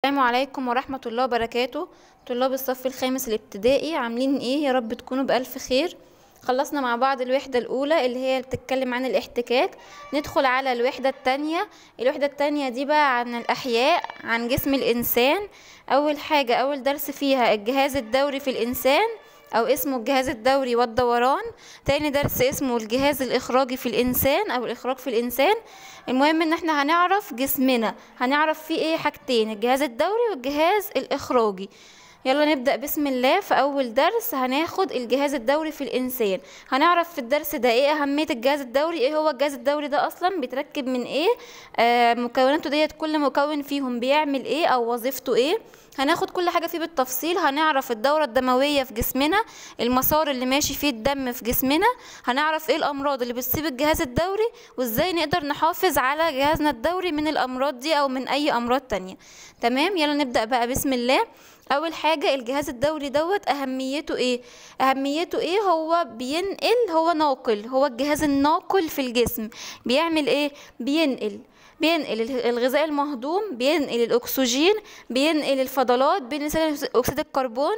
السلام عليكم ورحمة الله وبركاته طلاب الصف الخامس الابتدائي عاملين ايه يا رب تكونوا بألف خير خلصنا مع بعض الوحدة الأولى اللي هي بتتكلم عن الاحتكاك ندخل على الوحدة التانية الوحدة التانية دي بقى عن الأحياء عن جسم الإنسان أول حاجة أول درس فيها الجهاز الدوري في الإنسان أو اسمه الجهاز الدوري والدوران تاني درس اسمه الجهاز الإخراجي في الإنسان أو الإخراج في الإنسان المهم إن احنا هنعرف جسمنا هنعرف فيه ايه حاجتين الجهاز الدوري والجهاز الإخراجي يلا نبدأ بسم الله في أول درس هناخد الجهاز الدوري في الإنسان هنعرف في الدرس ده إيه أهمية الجهاز الدوري إيه هو الجهاز الدوري ده أصلا بيتركب من إيه آه مكوناته ديت كل مكون فيهم بيعمل إيه أو وظيفته إيه هناخد كل حاجة فيه بالتفصيل هنعرف الدورة الدموية في جسمنا المسار اللي ماشي فيه الدم في جسمنا هنعرف ايه الأمراض اللي بتصيب الجهاز الدوري وازاي نقدر نحافظ على جهازنا الدوري من الأمراض دي أو من أي أمراض تانية تمام يلا نبدأ بقى بسم الله اول حاجه الجهاز الدوري دوت اهميته ايه اهميته ايه هو بينقل هو ناقل هو الجهاز الناقل في الجسم بيعمل ايه بينقل بينقل الغذاء المهضوم بينقل الاكسجين بينقل الفضلات بينقل اكسيد الكربون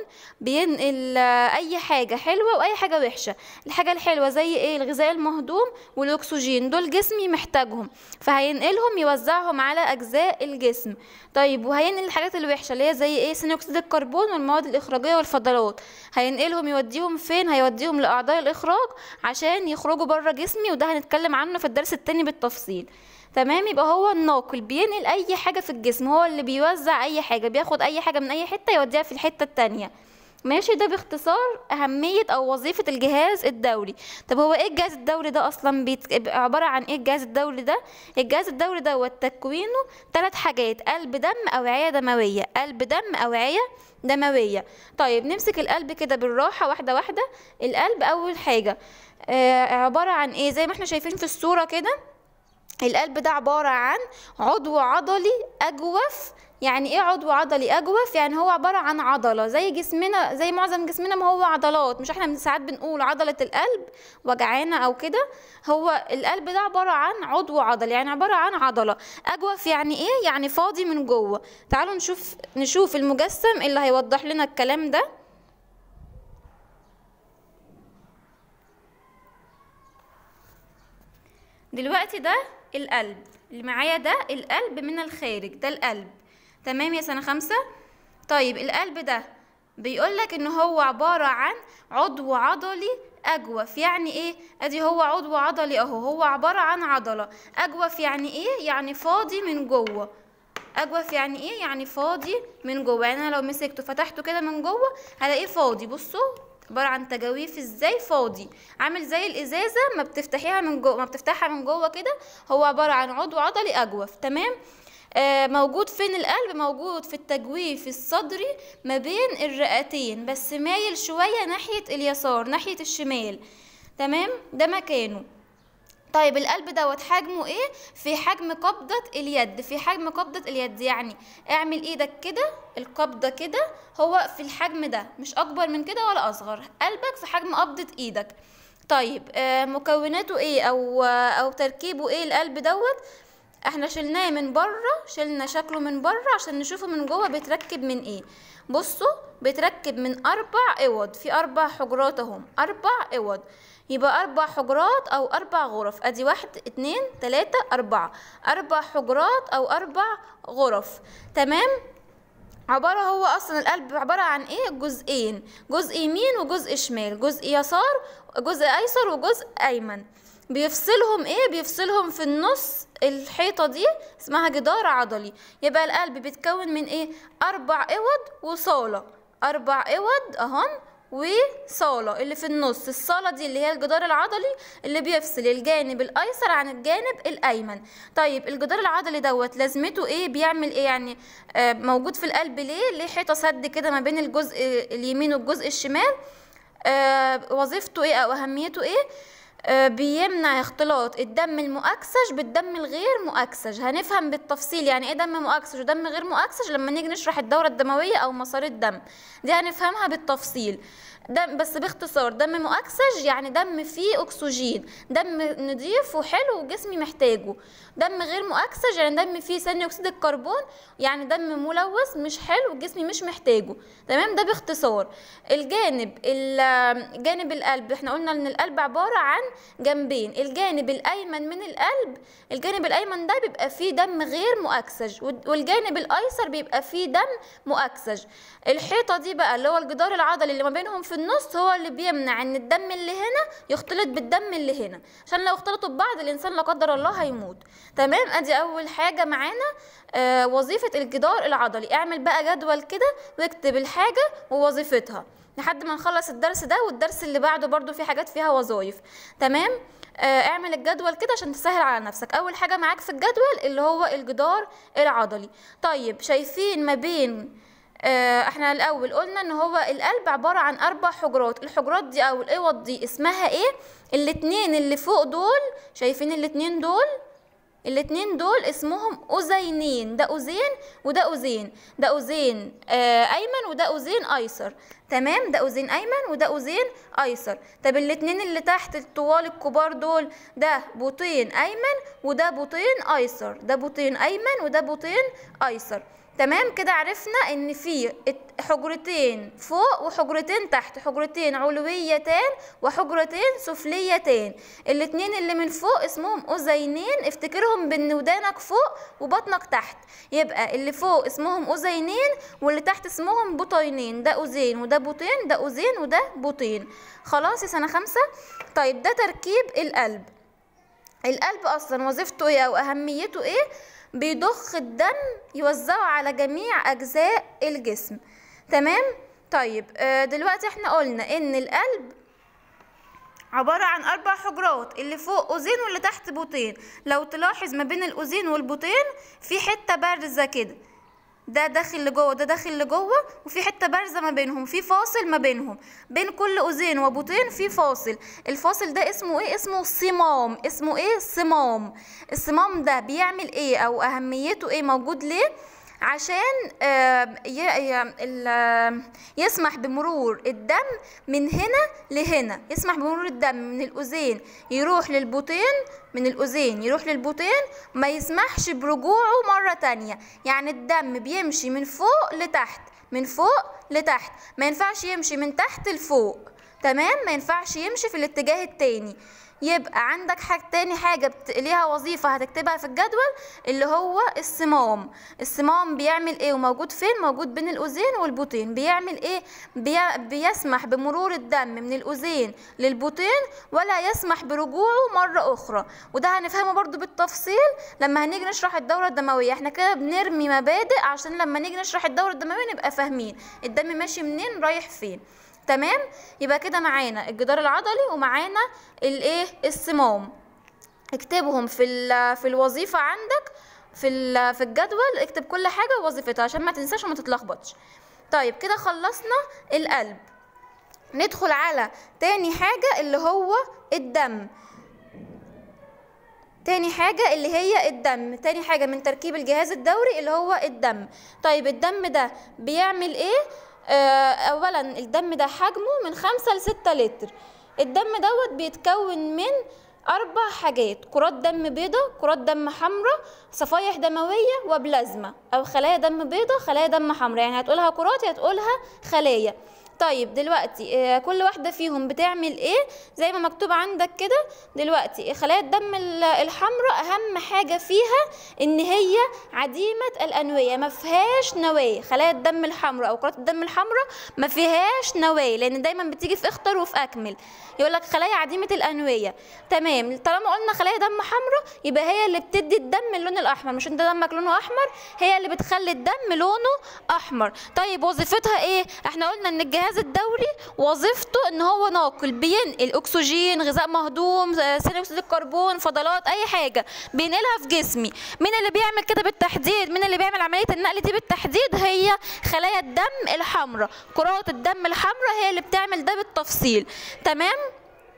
بينقل اي حاجه حلوه واي حاجه وحشه الحاجه الحلوه زي ايه الغذاء المهضوم والاكسجين دول جسمي محتاجهم فهينقلهم يوزعهم على اجزاء الجسم طيب وهينقل الحاجات الوحشه اللي هي زي ايه ثاني اكسيد الكربون والمواد الاخراجيه والفضلات هينقلهم يوديهم فين هيوديهم لاعضاء الاخراج عشان يخرجوا بره جسمي وده هنتكلم عنه في الدرس التاني بالتفصيل تمام يبقى هو الناقل بينقل اي حاجه في الجسم هو اللي بيوزع اي حاجه بياخد اي حاجه من اي حته يوديها في الحته التانية ماشي ده باختصار أهمية أو وظيفة الجهاز الدوري طب هو إيه الجهاز الدوري ده أصلا بيت... عبارة عن إيه الجهاز الدوري ده الجهاز الدوري دوت تكوينه ثلاث حاجات قلب دم أوعية دموية قلب دم أوعية دموية طيب نمسك القلب كده بالراحة واحدة واحدة القلب أول حاجة آه عبارة عن إيه زي ما احنا شايفين في الصورة كده القلب ده عبارة عن عضو عضلي أجوف يعني ايه عضو عضلي اجوف يعني هو عباره عن عضله زي جسمنا زي معظم جسمنا ما هو عضلات مش احنا ساعات بنقول عضله القلب وجعانه او كده هو القلب ده عباره عن عضو عضلي يعني عباره عن عضله اجوف يعني ايه يعني فاضي من جوه تعالوا نشوف نشوف المجسم اللي هيوضح لنا الكلام ده دلوقتي ده القلب اللي معايا ده القلب من الخارج ده القلب تمام يا سنة خمسة طيب القلب ده بيقولك ان هو عبارة عن عضو عضلي اجوف يعني ايه ادي هو عضو عضلي اهو هو عبارة عن عضلة اجوف يعني ايه يعني فاضي من جوه اجوف يعني ايه يعني فاضي من جوه يعني انا لو مسكته فتحته كده من جوه هلاقيه فاضي بصوا عبارة عن تجاويف ازاي فاضي عامل زي الازازة ما بتفتحيها من جوه ما بتفتحها من جوه كده هو عبارة عن عضو عضلي اجوف تمام آه موجود فين القلب موجود في التجويف الصدري ما بين الرئتين بس مايل شوية ناحية اليسار ناحية الشمال تمام ده مكانه طيب القلب دوت حجمه ايه في حجم قبضة اليد في حجم قبضة اليد يعني اعمل ايدك كده القبضة كده هو في الحجم ده مش اكبر من كده ولا اصغر قلبك في حجم قبضة ايدك طيب آه مكوناته ايه او آه او تركيبه ايه القلب دوت احنا شلناه من بره شلنا شكله من بره عشان نشوفه من جوه بيتركب من ايه بصوا بيتركب من اربع اوض في اربع حجرات اهم اربع اوض يبقى اربع حجرات او اربع غرف ادي واحد اتنين تلاتة اربعة اربع حجرات او اربع غرف تمام عبارة هو أصلا القلب عبارة عن إيه جزئين جزء يمين وجزء شمال جزء يسار جزء أيسر وجزء أيمن بيفصلهم ايه بيفصلهم في النص الحيطة دي اسمها جدار عضلي يبقى القلب بيتكون من ايه اربع اوض وصالة اربع اوض اهم وصالة اللي في النص الصالة دي اللي هي الجدار العضلي اللي بيفصل الجانب الأيسر عن الجانب الأيمن طيب الجدار العضلي دوت لازمته ايه بيعمل ايه يعني آه موجود في القلب ليه ليه حيطة سد كده ما بين الجزء اليمين والجزء الشمال آه وظيفته ايه او اهميته ايه آه، بيمنع اختلاط الدم المؤكسج بالدم الغير مؤكسج هنفهم بالتفصيل يعني ايه دم مؤكسج ودم غير مؤكسج لما نيجي نشرح الدورة الدموية او مسار الدم دي هنفهمها بالتفصيل دم بس باختصار دم مؤكسج يعني دم فيه اكسجين دم نضيف وحلو وجسمي محتاجه دم غير مؤكسج يعني دم فيه ثاني اكسيد الكربون يعني دم ملوث مش حلو وجسمي مش محتاجه تمام ده باختصار الجانب ال- جانب القلب احنا قلنا ان القلب عبارة عن جنبين الجانب الايمن من القلب الجانب الايمن ده بيبقى فيه دم غير مؤكسج وال- والجانب الايسر بيبقى فيه دم مؤكسج الحيطة دي بقى اللي هو الجدار العضلي اللي ما بينهم في النص هو اللي بيمنع ان الدم اللي هنا يختلط بالدم اللي هنا عشان لو اختلطوا ببعض الانسان لا قدر الله هيموت تمام ادي اول حاجة معانا آه وظيفة الجدار العضلي اعمل بقى جدول كده واكتب الحاجة ووظيفتها لحد ما نخلص الدرس ده والدرس اللي بعده برضو في حاجات فيها وظايف تمام آه اعمل الجدول كده عشان تسهل على نفسك اول حاجة معاك في الجدول اللي هو الجدار العضلي طيب شايفين ما بين آه، احنا الاول قلنا ان هو القلب عبارة عن اربع حجرات الحجرات دي او الاوض دي اسمها ايه الاتنين اللي فوق دول شايفين الاتنين دول الاتنين دول اسمهم أذينين ده أذين وده أذين ده أذين آه أيمن وده أذين أيسر تمام ده أذين أيمن وده أذين أيسر طب الاتنين اللي تحت الطوال الكبار دول ده بطين أيمن وده بطين أيسر ده بطين أيمن وده بطين أيسر تمام كده عرفنا ان في ات- حجرتين فوق وحجرتين تحت حجرتين علويتان وحجرتين سفليتان الاتنين اللي من فوق اسمهم اذينين افتكرهم بان ودانك فوق وبطنك تحت يبقى اللي فوق اسمهم اذينين واللي تحت اسمهم بطينين ده اذين وده بطين ده اذين وده بطين خلاص يا سنه خمسة طيب ده تركيب القلب القلب اصلا وظيفته ايه او اهميته ايه بيضخ الدم يوزعه على جميع اجزاء الجسم تمام طيب آه، دلوقتي احنا قلنا ان القلب عبارة عن أربع حجرات اللي فوق أذين واللي تحت بطين لو تلاحظ ما بين الأذين والبطين في حتة بارزة كده ده داخل لجوه ده داخل لجوه وفي حته بارزه ما بينهم في فاصل ما بينهم بين كل اذين وبطين في فاصل الفاصل ده اسمه ايه اسمه صمام اسمه ايه صمام الصمام ده بيعمل ايه او اهميته ايه موجود ليه عشان آه، ي- ي- ال- آه، يسمح بمرور الدم من هنا لهنا يسمح بمرور الدم من الأذين يروح للبطين من الأذين يروح للبطين ما يسمحش برجوعه مرة تانية يعني الدم بيمشي من فوق لتحت من فوق لتحت ما ينفعش يمشي من تحت لفوق تمام ما ينفعش يمشي في الاتجاه التاني يبقى عندك حاجة تاني حاجة بت... ليها وظيفة هتكتبها في الجدول اللي هو الصمام الصمام بيعمل ايه وموجود فين موجود بين الأذين والبطين بيعمل ايه بي... بيسمح بمرور الدم من الأذين للبطين ولا يسمح برجوعه مرة أخرى وده هنفهمه برضو بالتفصيل لما هنيجي نشرح الدورة الدموية احنا كده بنرمي مبادئ عشان لما نيجي نشرح الدورة الدموية نبقى فاهمين الدم ماشي منين رايح فين تمام يبقى كده معانا الجدار العضلي ومعانا الايه الصمام اكتبهم في ال- في الوظيفه عندك في ال- في الجدول اكتب كل حاجه ووظيفتها عشان ما تنساش وما تتلخبطش طيب كده خلصنا القلب ندخل على تاني حاجه اللي هو الدم تاني حاجة اللي هي الدم تاني حاجة من تركيب الجهاز الدوري اللي هو الدم طيب الدم ده بيعمل ايه آه اولا الدم ده حجمه من خمسة لستة لتر الدم دوت بيتكون من اربع حاجات كرات دم بيضة كرات دم حمراء صفائح دموية وبلازما او خلايا دم بيضة خلايا دم حمراء يعني هتقولها كرات هتقولها خلايا طيب دلوقتي آه، كل واحدة فيهم بتعمل ايه زي ما مكتوب عندك كده دلوقتي خلايا الدم ال- الحمراء اهم حاجة فيها ان هي عديمة الانوية ما فيهاش نواة خلايا الدم الحمراء او كرات الدم الحمراء ما فيهاش نواة لان دايما بتيجي في اخطر وفي اكمل يقول لك خلايا عديمة الانوية تمام طالما قلنا خلايا دم حمراء يبقى هي اللي بتدي الدم اللون الاحمر مش انت دمك لونه احمر هي اللي بتخلي الدم لونه احمر طيب وظيفتها ايه احنا قلنا ان الجهاز الدوري وظيفته ان هو ناقل بينقل اكسجين غذاء مهضوم آه، ثاني اكسيد الكربون فضلات اي حاجه بينقلها في جسمي مين اللي بيعمل كده بالتحديد مين اللي بيعمل عمليه النقل دي بالتحديد هي خلايا الدم الحمراء كرات الدم الحمراء هي اللي بتعمل ده بالتفصيل تمام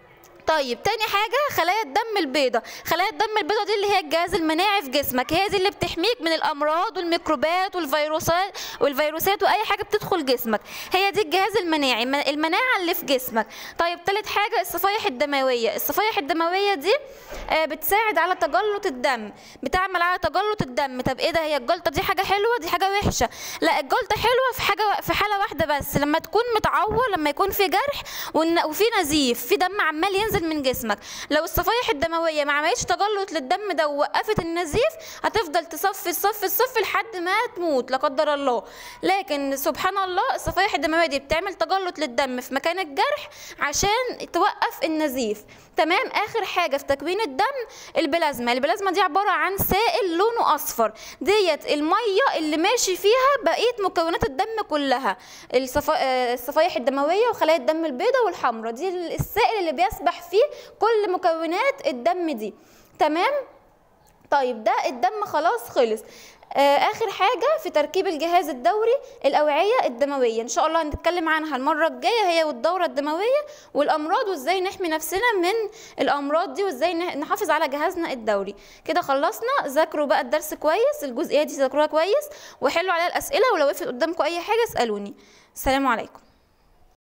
طيب تاني حاجة خلايا الدم البيضاء خلايا الدم البيضاء دي اللي هي الجهاز المناعي في جسمك هي دي اللي بتحميك من الأمراض والميكروبات والفيروسات والفيروسات وأي حاجة بتدخل جسمك هي دي الجهاز المناعي المناعة اللي في جسمك طيب تالت حاجة الصفائح الدموية الصفائح الدموية دي آه بتساعد على تجلط الدم بتعمل على تجلط الدم طب ايه ده هي الجلطة دي حاجة حلوة دي حاجة وحشة لا الجلطة حلوة في حاجة في حالة واحدة بس لما تكون متعور لما يكون في جرح وفي نزيف في دم عمال ينزل من جسمك لو الصفائح الدمويه ما عملتش تجلط للدم ده ووقفت النزيف هتفضل تصفي تصفي تصفي لحد ما تموت لا قدر الله لكن سبحان الله الصفائح الدمويه دي بتعمل تجلط للدم في مكان الجرح عشان توقف النزيف تمام اخر حاجه في تكوين الدم البلازما البلازما دي عباره عن سائل لونه اصفر ديت الميه اللي ماشي فيها بقيه مكونات الدم كلها الصفائح الدمويه وخلايا الدم البيضاء والحمراء دي السائل اللي بيسبح فيه كل مكونات الدم دي تمام طيب ده الدم خلاص خلص آه اخر حاجه في تركيب الجهاز الدوري الاوعيه الدمويه ان شاء الله هنتكلم عنها المره الجايه هي والدوره الدمويه والامراض وازاي نحمي نفسنا من الامراض دي وازاي نحافظ على جهازنا الدوري كده خلصنا ذاكروا بقى الدرس كويس الجزئيه دي ذاكروها كويس وحلوا عليها الاسئله ولو وقفت قدامكم اي حاجه اسالوني السلام عليكم